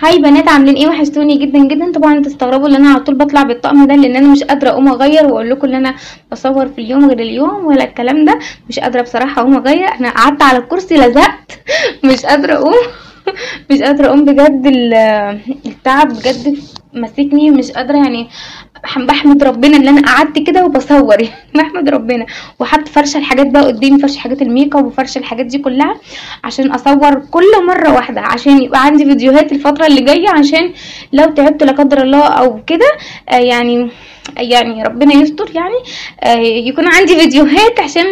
هاي بنات عاملين ايه وحشتوني جدا جدا طبعا تستغربوا ان انا على طول بطلع بالطقم ده لان انا مش قادره اقوم اغير واقول لكم ان انا بصور في اليوم غير اليوم ولا الكلام ده مش قادره بصراحه اقوم اغير انا قعدت على الكرسي لزقت مش قادره اقوم مش قادره اقوم بجد ال- التعب بجد ماسكني مش قادره يعني بح- بحمد ربنا ان انا قعدت كده وبصور يعني بحمد ربنا وحط فرشه الحاجات بقى قدامي فرشه حاجات الميك اب وفرشه الحاجات دي كلها عشان اصور كل مره واحده عشان يبقى عندي فيديوهات الفتره اللي جايه عشان لو تعبت لا قدر الله او كده آه يعني يعني ربنا يستر يعني آه يكون عندي فيديوهات عشان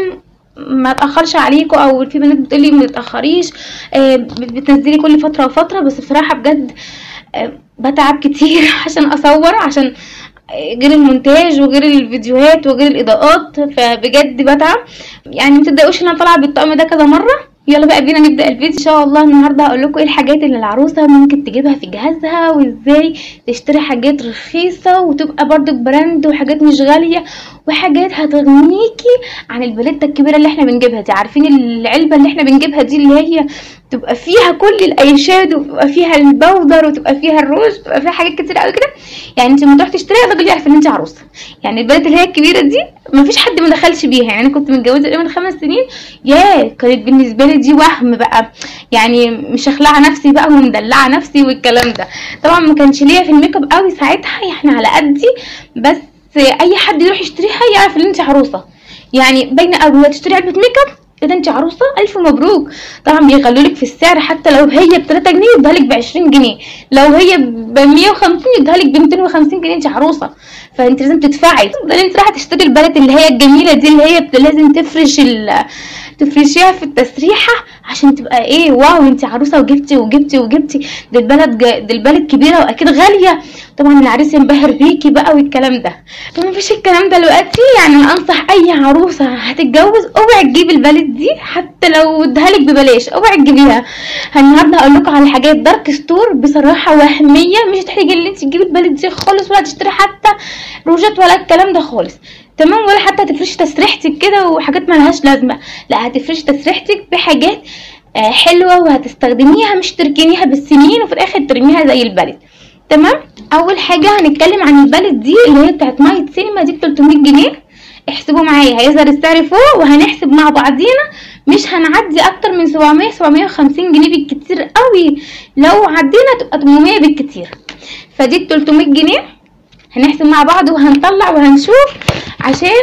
ما اتاخرش عليكم او في بنات بتقولي ما تتاخريش آه بت- بتنزلي كل فتره وفتره بس بصراحه بجد آه بتعب كتير عشان اصور عشان غير المونتاج وغير الفيديوهات وغير الاضاءات فبجد بتعب يعني ما تتضايقوش ان انا طالعه بالطقم ده كذا مره يلا بقى بينا نبدا الفيديو ان شاء الله النهارده هقول لكم ايه الحاجات اللي العروسه ممكن تجيبها في جهازها وازاي تشتري حاجات رخيصه وتبقى برضو براند وحاجات مش غاليه وحاجات هتغنيكي عن البليته الكبيره اللي احنا بنجيبها دي عارفين العلبه اللي احنا بنجيبها دي اللي هي تبقى فيها كل الايشاد وتبقى فيها البودر وتبقى فيها الروج وتبقى فيها حاجات كتير قوي كده يعني انت لما تروحي تشتريها الراجل يعرف ان انت عروسه يعني البلد اللي هي الكبيره دي ما فيش حد ما دخلش بيها يعني انا كنت متجوزه تقريبا خمس سنين يا كانت بالنسبه لي دي وهم بقى يعني مش اخلعه نفسي بقى ومدلعه نفسي والكلام ده طبعا ما كانش ليا في الميك اب قوي ساعتها يعني على قدي بس اي حد يروح يشتريها يعرف ان انت عروسه يعني باينه قوي تشتري علبه ميك اب كده انت عروسه الف مبروك طبعا بيغلوا لك في السعر حتى لو هي ب 3 جنيه يديها لك ب 20 جنيه لو هي ب 150 يديها لك ب 250 جنيه انت عروسه فانت لازم تدفعي بعدين انت رايحه تشتري البلد اللي هي الجميله دي اللي هي بت- لازم تفرش ال تفرشيها في التسريحه عشان تبقى ايه واو انت عروسه وجبتي وجبتي وجبتي دي البلد جا- دي البلد كبيره واكيد غاليه طبعا العريس ينبهر بيكي بقى والكلام ده فما فيش الكلام ده دلوقتي يعني انا انصح اي عروسه هتتجوز اوعي تجيبي البلد دي حتى لو اديها لك ببلاش اوعي تجيبيها النهارده هقول لكم على حاجات دارك ستور بصراحه وهميه مش هتحتاجي ان انت تجيبي البلد دي خالص ولا تشتري حتى روجات ولا الكلام ده خالص تمام ولا حتى هتفرشي تسريحتك كده وحاجات ملهاش لازمه لا هتفرشي تسريحتك بحاجات آه، حلوه وهتستخدميها مش تركنيها بالسنين وفي الاخر ترميها زي البلد تمام اول حاجه هنتكلم عن البلد دي اللي هي بتاعت ماية سينما دي ب 300 جنيه احسبوا معايا هيظهر السعر فوق وهنحسب مع بعضينا مش هنعدي اكتر من 700 750 جنيه بالكتير قوي لو عدينا تبقى 800 بالكتير فدي ب 300 جنيه هنحسب مع بعض وهنطلع وهنشوف عشان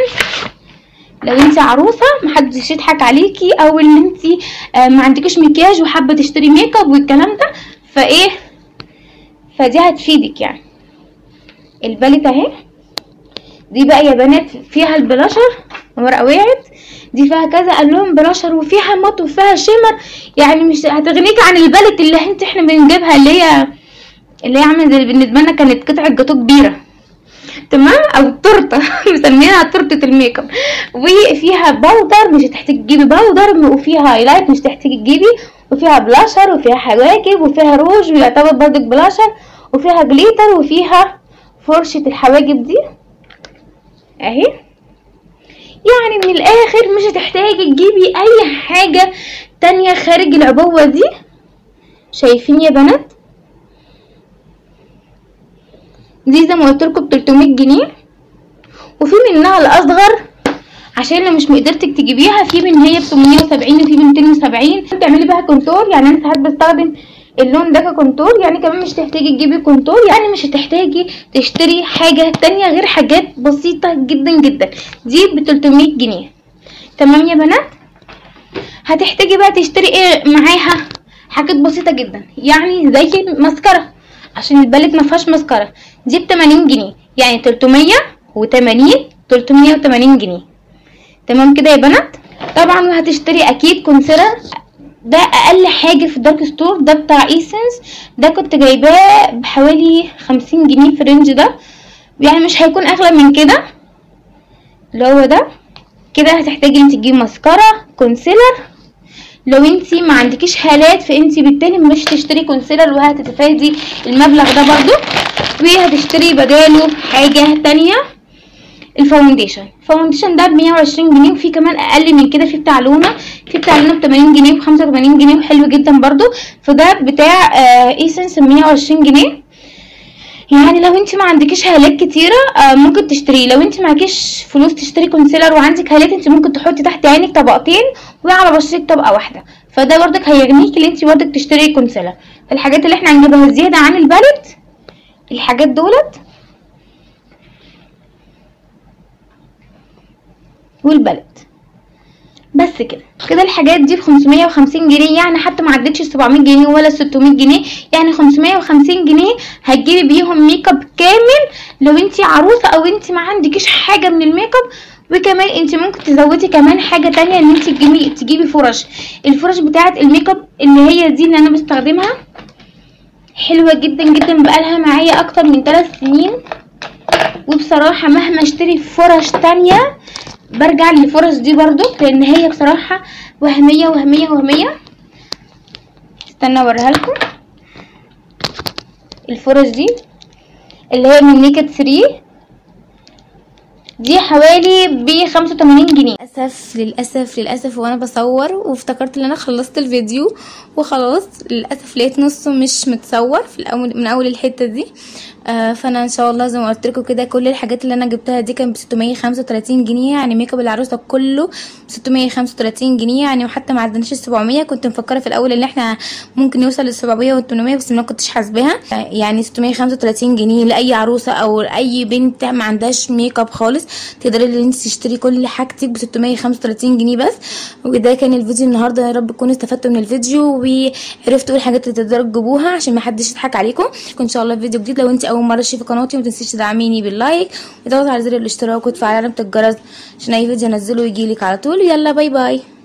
لو انت عروسه محدش يضحك عليكي او ان انت آه، ما عندكيش مكياج وحابه تشتري ميك اب والكلام ده فايه فدي هتفيدك يعني البالت اهي دي بقى يا بنات فيها البلاشر ورقه وقعت دي فيها كذا الوان بلاشر وفيها مط وفيها شيمر يعني مش هتغنيك عن البالت اللي انت احنا بنجيبها اللي هي اللي هي عامله زي بالنسبه لنا كانت قطعه جاتو كبيره تمام او تورته مسمينها تورته الميك اب وفيها باودر مش هتحتاجي تجيبي باودر وفيها هايلايت مش هتحتاجي تجيبي وفيها بلاشر وفيها حواجب وفيها روج ويعتبر برضك بلاشر وفيها جليتر وفيها فرشة الحواجب دي اهي يعني من الاخر مش هتحتاجي تجيبي اي حاجة تانية خارج العبوة دي شايفين يا بنات دي زي ما قلت لكم ب 300 جنيه وفي منها الاصغر عشان لو مش مقدرتك تجيبيها في من هي ب 870 وفي ب 270 تعملي بيها كونتور يعني انا ساعات بستخدم اللون ده ككونتور يعني كمان مش هتحتاجي تجيبي كونتور يعني مش هتحتاجي تشتري حاجه تانية غير حاجات بسيطه جدا جدا دي ب 300 جنيه تمام يا بنات هتحتاجي بقى تشتري ايه معاها حاجات بسيطه جدا يعني زي المسكره عشان البالت ما فيهاش مسكره دي ب 80 جنيه يعني 380 380 جنيه تمام كده يا بنات طبعا وهتشتري اكيد كونسيلر ده اقل حاجه في الدارك ستور ده بتاع ايسنس ده كنت جايباه بحوالي 50 جنيه في الرينج ده يعني مش هيكون اغلى من كده اللي هو ده كده هتحتاجي انت تجيبي ماسكارا كونسيلر لو انتي ما عندكيش هالات فانتي بالتالي مش تشتري كونسيلر وهتتفادي المبلغ ده برضو وهتشتري بداله حاجة تانية الفاونديشن الفاونديشن ده ب 120 جنيه وفي كمان اقل من كده في بتاع لونا في بتاع لونا ب 80 جنيه ب 85 جنيه وحلو جدا برضو فده بتاع آه ايسنس ب 120 جنيه يعني لو انت ما عندكيش هالات كتيره آه ممكن تشتريه لو انت معكيش فلوس تشتري كونسيلر وعندك هالات انت ممكن تحطي تحت عينك طبقتين وعلى بشرتك طبقه واحده فده برضك هيغنيكي ان انت برضك تشتري كونسيلر الحاجات اللي احنا هنجيبها زياده عن البالت الحاجات دولت والبلد بس كده كده الحاجات دي ب 550 جنيه يعني حتى ما عدتش 700 جنيه ولا 600 جنيه يعني 550 جنيه هتجيبي بيهم ميك اب كامل لو انت عروسه او انت ما عندكيش حاجه من الميك اب وكمان انت ممكن تزودي كمان حاجه تانية ان انت تجيبي تجيبي فرش الفرش بتاعه الميك اب اللي هي دي اللي انا بستخدمها حلوه جدا جدا بقالها معايا اكتر من 3 سنين وبصراحه مهما اشتري فرش تانية برجع للفرش دي برضو لان هي بصراحه وهميه وهميه وهميه استنى اوريها لكم الفرش دي اللي هي من نيكد 3 دي حوالي ب 85 جنيه للاسف للاسف للاسف وانا بصور وافتكرت ان انا خلصت الفيديو وخلاص للاسف لقيت نصه مش متصور في الاول من اول الحته دي آه فانا ان شاء الله زي ما قلت لكم كده كل الحاجات اللي انا جبتها دي كانت ب 635 جنيه يعني ميك اب العروسه كله ب 635 جنيه يعني وحتى ما عدناش ال 700 كنت مفكره في الاول ان احنا ممكن نوصل لل 700 وال 800 بس ما كنتش حاسباها يعني 635 جنيه لاي عروسه او لاي بنت ما عندهاش ميك اب خالص تقدري ان انت تشتري كل حاجتك ب 635 جنيه بس وده كان الفيديو النهارده يا رب تكونوا استفدتوا من الفيديو وعرفتوا ايه الحاجات اللي تقدروا تجيبوها عشان ما حدش يضحك عليكم ان شاء الله في فيديو جديد لو انت اول مره تشوفي قناتي ما تنسيش تدعميني باللايك وتضغطي على زر الاشتراك وتفعلي علامه الجرس عشان اي فيديو انزله يجيلك على طول يلا باي باي